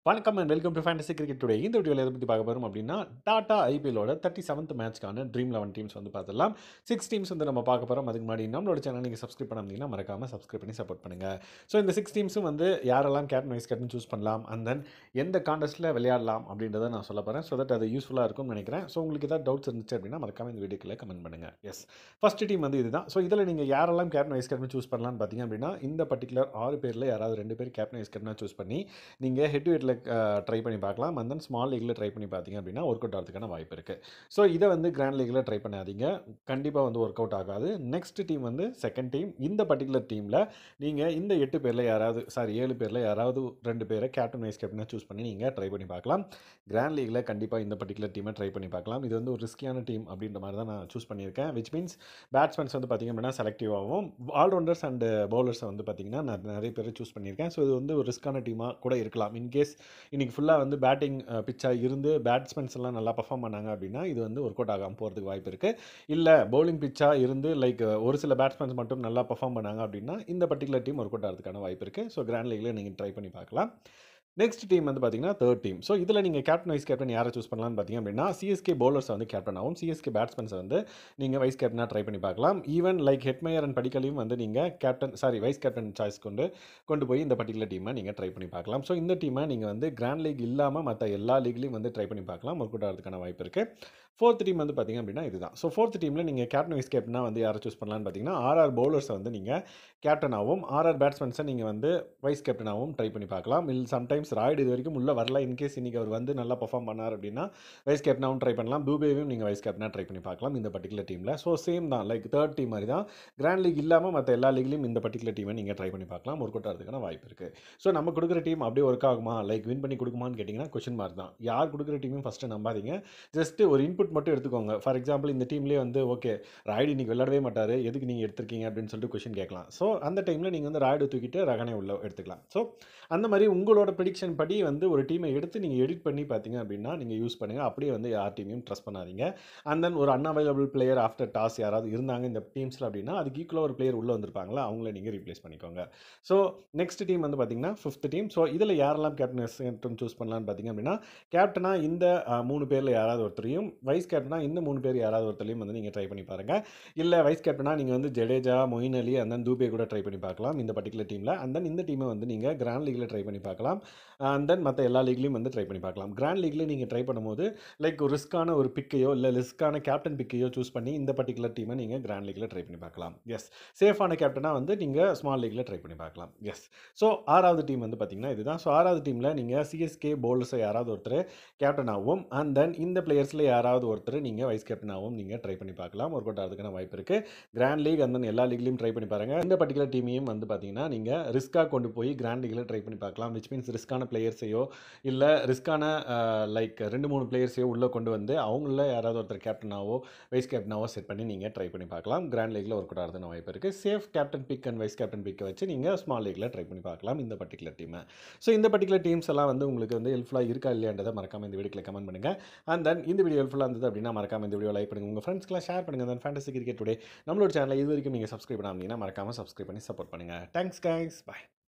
வணக்கம் and welcome to fantasy cricket today இந்த வீடியோவில் எதை பற்றி பார்க்க போகிறோம் அப்படின்னா டாடா ஐபிஎலோட தேர்ட்டி செவன்த் மேட்ச்க்கான ட்ரீம் லெவன் டீம்ஸ் வந்து பார்த்துடலாம் சிக்ஸ் டீம்ஸ் வந்து நம்ம பார்க்க போகிறோம் அதுக்கு முன்னாடி நம்மளோட சேனல் நீங்கள் சப்ஸ்கிரைப் பண்ணாமீங்கன்னா மறக்காமல் சப்ஸ்கிரைப் பண்ணி சப்போர்ட் பண்ணுங்கள் ஸோ இந்த சிக்ஸ் டீம்ஸும் வந்து யாரெல்லாம் கேப்டன் வைஸ் கேப்டன் சூஸ் பண்ணலாம் அண்ட் தென் எந்த காண்டஸ்ட்டில் விளையாடலாம் அப்படின்றத நான் சொல்ல போகிறேன் ஸோ தட் அது யூஸ்ஃபுல்லாக இருக்கும்னு நினைக்கிறேன் ஸோ உங்களுக்கு ஏதாவது டவுட்ஸ் இருந்துச்சு அப்படின்னா மறக்காம இந்த வீடியோக்கில் கமெண்ட் பண்ணுங்கள் எஸ் ஃபஸ்ட் டீம் வந்து இதுதான் ஸோ இதில் நீங்கள் யாரெல்லாம் கேப்டன் வைஸ் கேப்டன் சூஸ் பண்ணலாம்னு பார்த்தீங்க அப்படின்னா இந்த பர்டிகுலர் ஆறு பேரில் யாராவது ரெண்டு பேர் கேப்டன் வைஸ் கேப்டனாக சூஸ் பண்ணி நீங்கள் ஹெட் டு ஹெட்டில் ட்ரை பண்ணி பார்க்கலாம் அண்ட் தென் ஸ்மால் லீக்கில் ட்ரை பண்ணி பார்த்தீங்க அப்படின்னா ஒர்க் அவுட் ஆகிறதுக்கான வாய்ப்பு இருக்குது ஸோ இதை வந்து கிராண்ட் லீக்கில் ட்ரை பண்ணாதீங்க கண்டிப்பாக வந்து ஒர்க் அவுட் ஆகாது நெக்ஸ்ட் டீம் வந்து செகண்ட் டீம் இந்த பர்டிகுலர் டீமில் நீங்கள் இந்த எட்டு பேரில் யாராவது சாரி ஏழு பேரில் யாராவது ரெண்டு பேரை கேப்டன் வைஸ் கேப்டனாக சூஸ் பண்ணி நீங்கள் ட்ரை பண்ணி பார்க்கலாம் கிராண்ட் லீக்கில் கண்டிப்பாக இந்த பர்டிகுலர் டீமை ட்ரை பண்ணி பார்க்கலாம் இது வந்து ஒரு ரிஸ்கியான டீம் அப்படின்ற மாதிரி தான் நான் சூஸ் பண்ணியிருக்கேன் விச் மீன்ஸ் பேட்ஸ்மேன்ஸ் வந்து பார்த்திங்க அப்படின்னா செலக்டிவாகவும் ஆல்ரவுண்டர்ஸ் அண்ட் பவுலர்ஸை வந்து பார்த்திங்கன்னா நான் நிறைய பேர் சூஸ் பண்ணியிருக்கேன் ஸோ இது வந்து ஒரு ரிஸ்க்கான டீமாக கூட இருக்கலாம் இன்கேஸ் இன்றைக்கி ஃபுல்லாக வந்து பேட்டிங் பிச்சாக இருந்து பேட்ஸ்மேன்ஸ் எல்லாம் நல்லா பர்ஃபார்ம் பண்ணாங்க அப்படின்னா இது வந்து ஒர்க் அவுட் ஆகாமல் போகிறதுக்கு வாய்ப்பு இருக்குது இல்லை பவுலிங் பிச்சாக இருந்து லைக் ஒரு சில பேட்ஸ்மேன்ஸ் மட்டும் நல்லா பர்ஃபார்ம் பண்ணாங்க அப்படின்னா இந்த பர்டிகுலர் டீம் ஒர்க் அவுட் ஆகிறதுக்கான வாய்ப்பு இருக்குது ஸோ கிராண்ட் லீக்ல நீங்கள் ட்ரை பண்ணி பார்க்கலாம் நெக்ஸ்ட் டீம் வந்து பார்த்தீங்கன்னா தேர்ட் டீம் ஸோ இதில் நீங்கள் கேப்டன் வைஸ் கேப்டன் யாரை சூஸ் பண்ணலாம்னு பார்த்தீங்க அப்படின்னா சிஎஸ்கே பவுலர்ஸ் வந்து கேப்டன் ஆகும் சிஎஸ்கே பேட்ஸ்மேன்ஸை வந்து நீங்கள் வைஸ் கேப்டனாக ட்ரை பண்ணி பார்க்கலாம் ஈவன் லைக் ஹெட்மேயர் அண்ட் படிக்கலையும் வந்து நீங்கள் captain sorry vice captain choice கொண்டு கொண்டு போய் இந்த பர்டிகுலர் டீமை நீங்கள் ட்ரை பண்ணி பார்க்கலாம் ஸோ இந்த டீமை நீங்கள் வந்து கிராண்ட் லீக் இல்லாமல் மற்ற எல்லா லீக்லையும் வந்து ட்ரை பண்ணி பார்க்கலாம் ஒர்க் அவுட் ஆகிறதுக்கான வாய்ப்பு இருக்குது ஃபோர்த் டீம் வந்து பார்த்திங்க அப்படின்னா இதுதான் ஸோ ஃபோர்த் டீமில் நீங்கள் கேப்டன் வைஸ் கேப்டனாக வந்து யாரை சூஸ் பண்ணலான்னு பார்த்தீங்கன்னா ஆர்ஆர் பவுலர்ஸை வந்து நீங்கள் கேப்டனாகவும் ஆர்ஆர் பேட்ஸ்மேன்ஸை நீங்கள் வந்து வைஸ் கேப்டனாகவும் ட்ரை பண்ணி பார்க்கலாம் இல்லை சம்டைம்ஸ் ராய்டு இது வரைக்கும் உள்ளே வரல இன்கேஸ் இன்றைக்கி அவர் வந்து நல்லா பர்ஃபார்ம் பண்ணார் அப்படின்னா வைஸ் கேப்டனாகவும் ட்ரை பண்ணலாம் தூபேவையும் நீங்கள் வைஸ் கேப்டனாக ட்ரை பண்ணி பார்க்கலாம் இந்த பர்டிகுலர் டீமில் ஸோ சேம் தான் லைக் தேர்ட் டீம் மாதிரி தான் கிராண்ட் லீக் இல்லாமல் மற்ற எல்லா லீக்லையும் இந்த பர்டிகுலர் டீமை நீங்கள் ட்ரை பண்ணி பார்க்கலாம் ஒர்க் அவுட் ஆகிறதுக்கான வாய்ப்பு இருக்குது ஸோ நம்ம கொடுக்குற டீம் அப்படியே ஒர்க் ஆகுமா லைக் வின் பண்ணி கொடுக்குமான்னு கேட்டிங்கன்னா கொஷின் மார்க் தான் யார் கொடுக்குற டீமையும் ஃபஸ்ட்டு நம்பாதீங்க ஜஸ்ட்டு ஒரு இன்புட் மட்டும் எடுத்துக்கோங்க ஃபார் எக்ஸாம்பிள் இந்த டீம்லேயே வந்து ஓகே ராய்டு இன்றைக்கி விளையாடவே மாட்டார் எதுக்கு நீங்கள் எடுத்திருக்கீங்க அப்படின்னு சொல்லிட்டு கொஷின் கேட்கலாம் ஸோ அந்த டைமில் நீங்கள் வந்து ராய்டு தூக்கிட்டு ரகனை உள்ள எடுத்துக்கலாம் ஸோ அந்த மாதிரி உங்களோட ப்ரிடிக்ஷன் படி வந்து ஒரு டீமை எடுத்து நீங்கள் எடிட் பண்ணி பார்த்தீங்க அப்படின்னா நீங்கள் யூஸ் பண்ணுங்கள் அப்படியே வந்து யார் டீமையும் ட்ரஸ்ட் பண்ணாதீங்க அண்ட் தென் ஒரு அன்அவைலபிள் பிளேயர் ஆஃப்டர் டாஸ் யாராவது இருந்தாங்க இந்த டீம்ஸில் அப்படின்னா அதுக்கு ஈக்குவலாக ஒரு பிளேயர் உள்ளே வந்திருப்பாங்களா அவங்கள நீங்கள் ரீப்ளேஸ் பண்ணிக்கோங்க ஸோ நெக்ஸ்ட் டீம் வந்து பார்த்தீங்கன்னா ஃபிஃப்த் டீம் ஸோ இதில் யாரெல்லாம் கேப்டன் சூஸ் பண்ணலான்னு பார்த்தீங்க அப்படின்னா கேப்டனாக இந்த மூணு பேரில் யாராவது ஒருத்தரையும் வைஸ் கேப்டனாக இந்த மூணு பேர் யாராவது ஒருத்தரையும் வந்து நீங்கள் ட்ரை பண்ணி பாருங்கள் இல்லை வைஸ் கேப்டனாக நீங்கள் வந்து ஜடேஜா மொயின் அலி அண்ட் தென் தூபே கூட ட்ரை பண்ணி பார்க்கலாம் இந்த பர்டிகுலர் டீமில் அண்ட் தென் இந்த டீமை வந்து நீங்கள் கிராண்ட் லீக்கில் ட்ரை பண்ணி பார்க்கலாம் அண்ட் தென் மற்ற எல்லா லீக்லையும் வந்து ட்ரை பண்ணி பார்க்கலாம் கிராண்ட் லீக்ல நீங்கள் ட்ரை பண்ணும்போது லைக் ஒரு ரிஸ்க்கான ஒரு பிக்கையோ இல்லை ரிஸ்க்கான கேப்டன் பிக்கையோ சூஸ் பண்ணி இந்த பர்டிகுலர் டீமை நீங்கள் கிராண்ட் லீக்ல ட்ரை பண்ணி பார்க்கலாம் எஸ் சேஃபான கேப்டனாக வந்து நீங்கள் ஸ்மால் லீக்ல ட்ரை பண்ணி பார்க்கலாம் எஸ் ஸோ ஆறாவது டீம் வந்து பார்த்தீங்கன்னா இதுதான் ஸோ ஆறாவது டீமில் நீங்கள் சிஎஸ்கே பவுலர்ஸை யாராவது ஒருத்தர் கேப்டனாகவும் அண்ட் தென் இந்த பிளேயர்ஸில் யாராவது ஒருத்தர் நீங்கள் வைஸ் கேப்டனாகவும் நீங்கள் ட்ரை பண்ணி பார்க்கலாம் ஒர்க் அவுட் ஆகிறதுக்கான வாய்ப்பு இருக்குது கிராண்ட் லீக் அண்ட் தென் எல்லா லீக்லையும் ட்ரை பண்ணி பாருங்கள் இந்த பர்டிகுலர் டீமையும் வந்து பார்த்தீங்கன்னா நீங்கள் ரிஸ்க்காக கொண்டு போய் கிராண்ட் லீக்கில் ட்ரை பண்ணி பார்க்கலாம் விச் மீன்ஸ் ரிஸ்க்கான பிளேயர்ஸையோ இல்லை ரிஸ்க்கான லைக் ரெண்டு மூணு பிளேயர்ஸையோ உள்ளே கொண்டு வந்து அவங்கள யாராவது ஒருத்தர் கேப்டனாவோ வைஸ் கேப்டனாவோ செட் பண்ணி நீங்கள் ட்ரை பண்ணி பார்க்கலாம் கிராண்ட் லீக்கில் ஒர்க் அவுட் ஆகிறதுன வாய்ப்பு இருக்குது safe captain pick and vice captain பிக்கை வச்சு நீங்கள் ஸ்மால் லீக்கில் ட்ரை பண்ணி பார்க்கலாம் இந்த பர்டிகுலர் டீமை ஸோ இந்த பர்டிகுலர் டீம்ஸ் எல்லாம் வந்து உங்களுக்கு வந்து ஹெல்ப்ஃபுல்லாக இருக்கா இல்லையான்றதை மறக்காம இந்த வீடியோவில் கமெண்ட் பண்ணுங்கள் அண்ட் தென் இந்த வீடியோ ஹெல்ப்ஃபுல்லாக இருந்தது அப்படின்னா மறக்காம இந்த வீடியோ லைக் பண்ணுங்கள் உங்கள் ஃப்ரெண்ட்ஸ்க்கெலாம் ஷேர் பண்ணுங்கள் தென் ஃபேண்டசி கிரிக்கெட் டுடே நம்மளோட சேனல் இது வரைக்கும் நீங்கள் சப்ஸ்கிரைப் பண்ணாமல் மறக்காமல் சப்ஸ்கிரைப் பண்ணி சப்போர்ட் பண்ணுங்கள் தேங்க்ஸ் கைஸ் பாய்